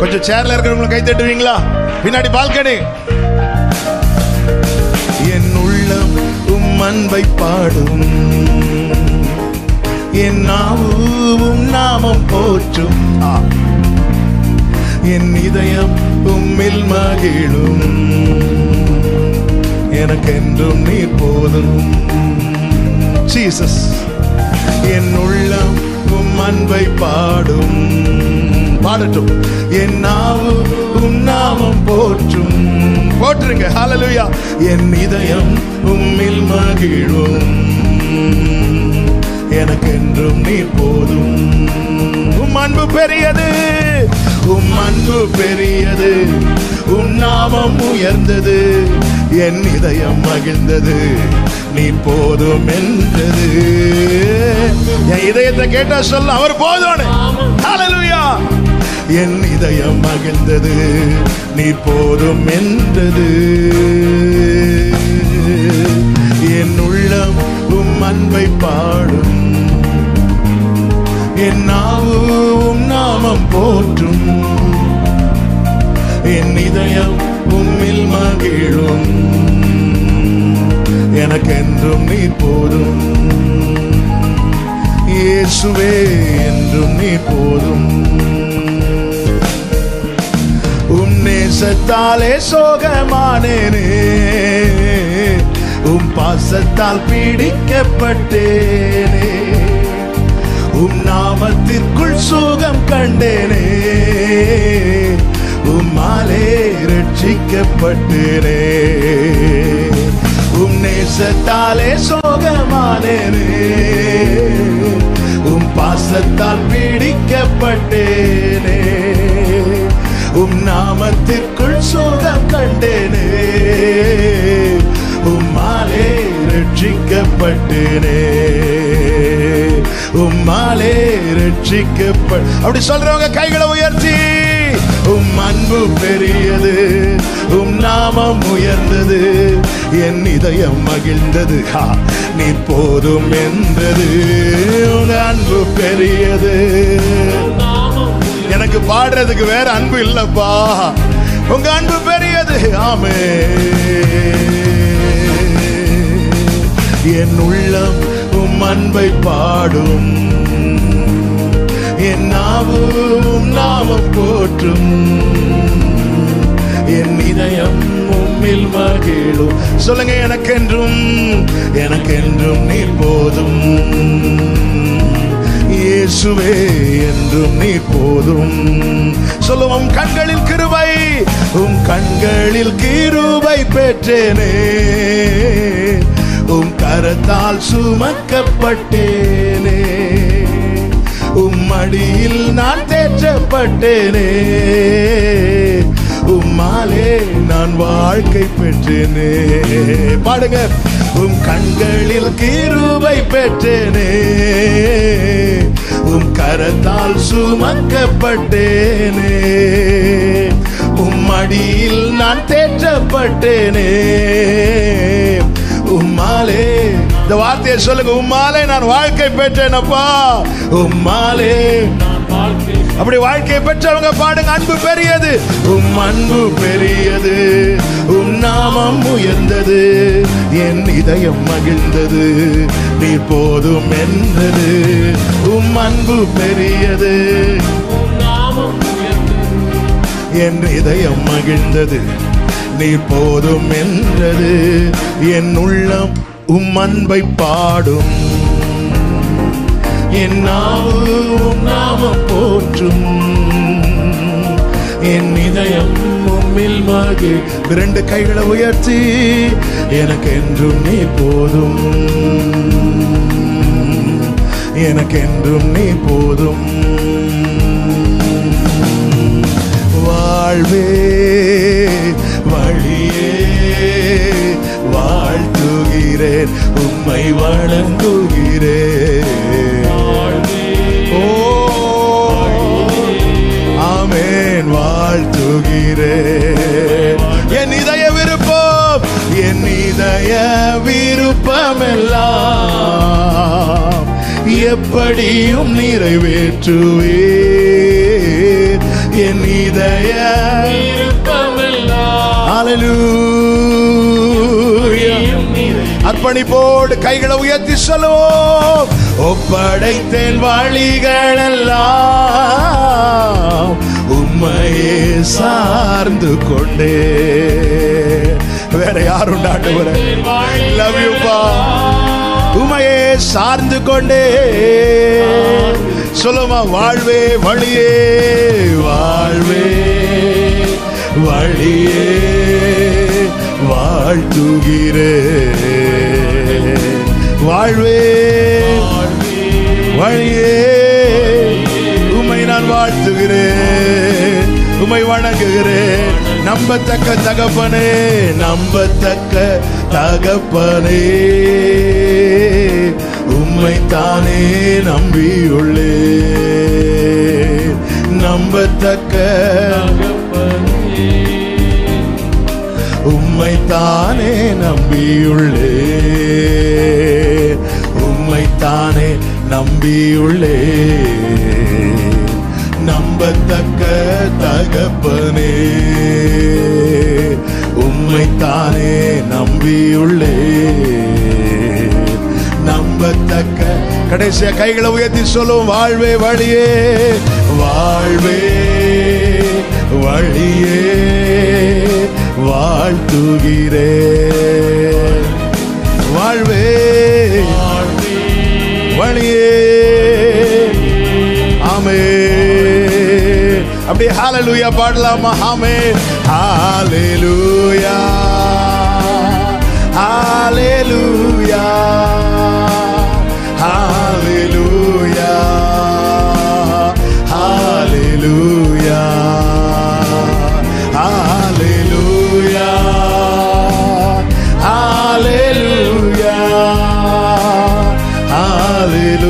கொஞ்சம் சேர்ல இருக்கிறவங்களை கை தட்டுவீங்களா பின்னாடி பால்கனி என் உள்ளம் உம் அன்பை பாடும் என் நாவும் நாமம் போற்றும் ஆ. என் இதயம் உம்மில் மகிழும் எனக்கென்றும் நீர் போதும் ஜீசஸ் என் உள்ளம் உம் அன்பை பாடும் பாடட்டும் என் நாவு உம் நாமம் போற்றும் போற்றுங்க ஹalleluya என் இதயம் உம்மில் மகிழும் எனக்கென்றும் நீர் போதும் உம் அன்பு பெரியது உம் அன்பு பெரியது உம் நாமம் உயர்ந்தது என் இதயம் மகிழ்ந்தது நீ போதும் என்றது என் இதயத்தை கேட்டா சொல்ல அவர் போதும் ஹalleluya என் இதயம் மகிழ்ந்தது நீ போதும் என்றது என் உள்ளம் உம் அன்பை பாடும் என் நாவும் நாமம் போற்றும் என் இதயம் உம்மில் மகிழும் எனக்கென்றும் நீர் போதும் இயேசுவே என்றும் நீர் போதும் உம் நேசத்தாலே சோகமானேனே உம் பாசத்தால் பீடிக்கப்பட்டேனே உம் நாமத்திற்குள் சுகம் கண்டேனே உம்மாலே ரட்சிக்கப்பட்டேனே உம் நேசத்தாலே சோகமானேனே உம் பாசத்தால் பீடிக்கப்பட்டேனே உம் நாமத்திற்குள் சுகம் கண்டேனே உம்மாலே ரட்சிக்கப்பட்டேனே உம்மாலே ரட்சிக்கப்ப அப்படி சொல்றவங்க கைகளை உயர்த்தி உம் அன்பு பெரியது உம் நாமம் உயர்ந்தது என் இதயம் மகிழ்ந்தது ஹா, நீ போதும் என்றது உங்க அன்பு பெரியது எனக்கு பாடுறதுக்கு வேற அன்பு இல்லப்பா உங்க அன்பு பெரியது ஆமே என் உள்ளம் உம் அன்பை பாடும் என் நாவும் நாமம் போற்றும் என் இதயம் உம்மில் மகிழும் சொல்லுங்க எனக்கென்றும் எனக்கென்றும் நீர் போதும் இயேசுவே என்றும் நீர் போதும் சொல்லுவோம் கண்களில் கிருபை உம் கண்களில் கிருபை பெற்றேனே உம் கரத்தால் சுமக்கப்பட்டேனே உம் மடியில் நான் தேற்றப்பட்டேனே உம்மாலே நான் வாழ்க்கை பெற்றேனே பாடுங்க உம் கண்களில் கிருபை பெற்றேனே உம் கரத்தால் சுமக்கப்பட்டேனே உம் மடியில் நான் தேற்றப்பட்டேனே உம்மாலே இந்த வார்த்தையை சொல்லுங்க உம்மாலே நான் வாழ்க்கை பெற்றேனப்பா உம்மாலே அப்படி வாழ்க்கையை பெற்றவங்க பாடுங்க அன்பு பெரியது உம் அன்பு பெரியது உம் நாமம் உயர்ந்தது என் இதயம் மகிழ்ந்தது நீ போதும் என்றது உம் அன்பு பெரியது என் இதயம் மகிழ்ந்தது நீ போதும் என்றது என் உள்ளம் உம் அன்பை பாடும் என் நாவு உம் நாமம் போற்றும் என் இதயம் உம்மில் மகிழ் இரண்டு கைகளை உயர்த்தி எனக்கு என்றும் நீ போதும் எனக்கு என்றும் நீ போதும் வாழ்வே வழியே வாழ்த்துகிறேன் உம்மை வணங்குகிறேன் ஓ ஆமேன் வாழ்த்துகிறேன் என் இதய விருப்பம் என் இதய விருப்பமெல்லாம் எப்படியும் நிறைவேற்றுவேன் என் இதய விருப்பமெல்லாம் ஹalleluya நீயும் நிறை அர்ப்பணிப்போடு கைகளை உயர்த்தி சொல்லுவோம் ஒப்படைத்தேன் வழிகள் எல்லாம் உம்மையே சார்ந்து கொண்டே வேற யாரும் ஆண்டவர லவ் யூ பா உமையே சார்ந்து கொண்டே சொல்லுமா வாழ்வே வழியே வாழ்வே வழியே வாழ்த்துகிறே வாழ்வே வழியே உமை நான் வாழ்த்துகிறேன் உமை வணங்குகிறேன் நம்பத்தக்க தகப்பனே நம்பத்தக்க தகப்பனே உம்மை தானே நம்பியுள்ளே நம்பத்தக்க உம்மை தானே நம்பியுள்ளே உம்மை தானே நம்பியுள்ளே நம்பத்தக்க தகப்பனே உம்மை தானே நம்பியுள்ளே நம்பத்தக்க கடைசியா கைகளை உயர்த்தி சொல்லும் வாழ்வே வழியே வாழ்வே வழியே வாழ்த்துகிறே வாழ்வே வழியே ஆமே அப்படியே ஹalleluya பாடலாமா ஆமே ஹalleluya ஹalleluya ஹalleluya ஹalleluya ஹalleluya ஹalleluya